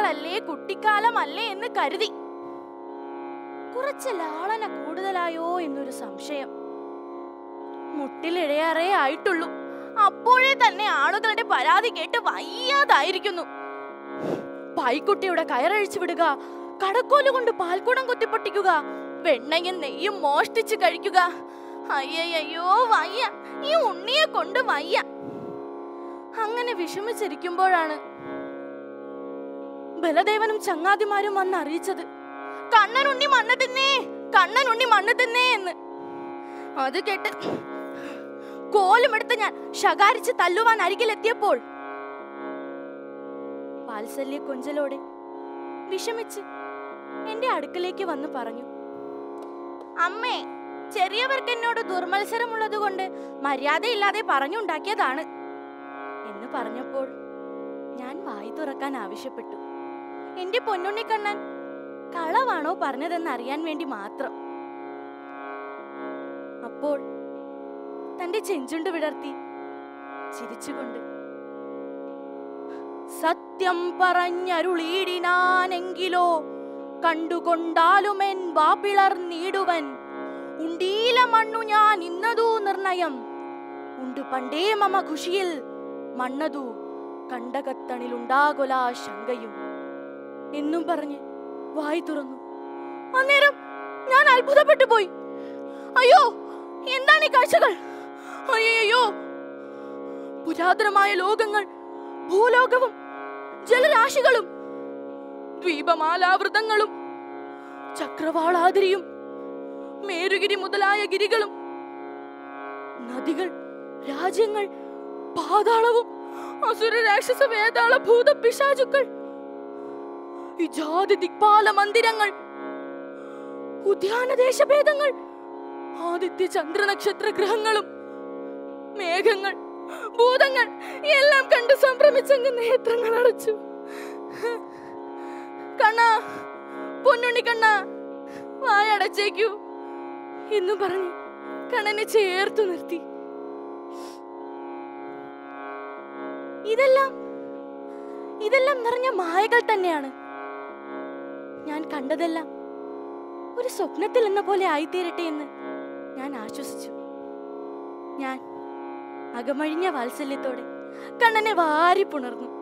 നാളുകളല്ലേ കുട്ടിക്കാലമല്ലേ എന്ന് കരുതി കുറച്ച് ലാളന കൂടുതലായോ എന്നൊരു സംശയം മുട്ടിലിഴയാറേ ആയിട്ടുള്ളൂ അപ്പോഴേ തന്നെ ആളുകളുടെ പരാതി കേട്ട് വയ്യാതായിരിക്കുന്നു പായ്ക്കുട്ടിയുടെ കയറഴിച്ചു വിടുക കടക്കോല് കൊണ്ട് പാൽക്കുടം കുത്തിപ്പൊട്ടിക്കുക വെണ്ണയും നെയ്യും മോഷ്ടിച്ച് കഴിക്കുക അയ്യയ്യോ വയ്യ ഈ ഉണ്ണിയെ കൊണ്ട് വയ്യ അങ്ങനെ വിഷമിച്ചിരിക്കുമ്പോഴാണ് ബലദേവനും ചങ്ങാതിമാരും വന്ന് അറിയിച്ചത് കണ്ണനുണ്ണി മണ്ണ് തിന്നേ കണ്ണനുണ്ണി മണ്ണ് തിന്നേ എന്ന് അത് കേട്ട് കോലുമെടുത്ത് ഞാൻ ശകാരിച്ച് തല്ലുവാൻ അരികിലെത്തിയപ്പോൾ വാത്സല്യ കൊഞ്ചലോടെ വിഷമിച്ച് എന്റെ അടുക്കലേക്ക് വന്ന് പറഞ്ഞു അമ്മേ ചെറിയവർക്ക് എന്നോട് ദുർമത്സരമുള്ളത് കൊണ്ട് മര്യാദയില്ലാതെ പറഞ്ഞുണ്ടാക്കിയതാണ് എന്ന് പറഞ്ഞപ്പോൾ ഞാൻ വായി തുറക്കാൻ ആവശ്യപ്പെട്ടു എന്റെ പൊന്നുണ്ണിക്കണ്ണൻ കളവാണോ പറഞ്ഞതെന്ന് അറിയാൻ വേണ്ടി മാത്രം അപ്പോൾ തന്റെ ചെഞ്ചുണ്ട് വിടർത്തി ചിരിച്ചുകൊണ്ട് സത്യം പറഞ്ഞരുളീടിനാനെങ്കിലോ കണ്ടുകൊണ്ടാലുമെൻ വാപ്പിളർ നീടുവൻ ഉണ്ടീല മണ്ണു ഞാൻ ഇന്നതൂ നിർണയം ഉണ്ട് പണ്ടേ മമ ഖുഷിയിൽ മണ്ണതു കണ്ടകത്തണിലുണ്ടാകൊലാ ശങ്കയും എന്നും പറഞ്ഞ് വായി തുറന്നു അന്നേരം ഞാൻ അത്ഭുതപ്പെട്ടു പോയി അയ്യോ എന്താണ് ഈ കാഴ്ചകൾ അയ്യോ പുരാതനമായ ലോകങ്ങൾ ഭൂലോകവും ജലരാശികളും ദ്വീപമാലാവൃതങ്ങളും ചക്രവാളാതിരിയും മേരുഗിരി മുതലായ ഗിരികളും നദികൾ രാജ്യങ്ങൾ പാതാളവും അസുര രാക്ഷസ വേതാള ഭൂത പിശാചുക്കൾ ഈ ജാതി ദിക്പാല മന്ദിരങ്ങൾ ഉദ്യാന ദേശഭേദങ്ങൾ ആദിത്യ ചന്ദ്ര നക്ഷത്ര ഗ്രഹങ്ങളും മേഘങ്ങൾ ഭൂതങ്ങൾ എല്ലാം കണ്ട് സംഭ്രമിച്ചങ്ങ് നേത്രങ്ങൾ അടച്ചു കണ്ണ പൊന്നുണ്ണി കണ്ണ വായടച്ചേക്കൂ എന്ന് പറഞ്ഞ് കണ്ണനെ ചേർത്തു നിർത്തി ഇതെല്ലാം ഇതെല്ലാം നിറഞ്ഞ മായകൾ തന്നെയാണ് ഞാൻ കണ്ടതെല്ലാം ഒരു സ്വപ്നത്തിൽ എന്ന പോലെ ആയിത്തീരട്ടെ എന്ന് ഞാൻ ആശ്വസിച്ചു ഞാൻ അകമഴിഞ്ഞ വാത്സല്യത്തോടെ കണ്ണനെ വാരി പുണർന്നു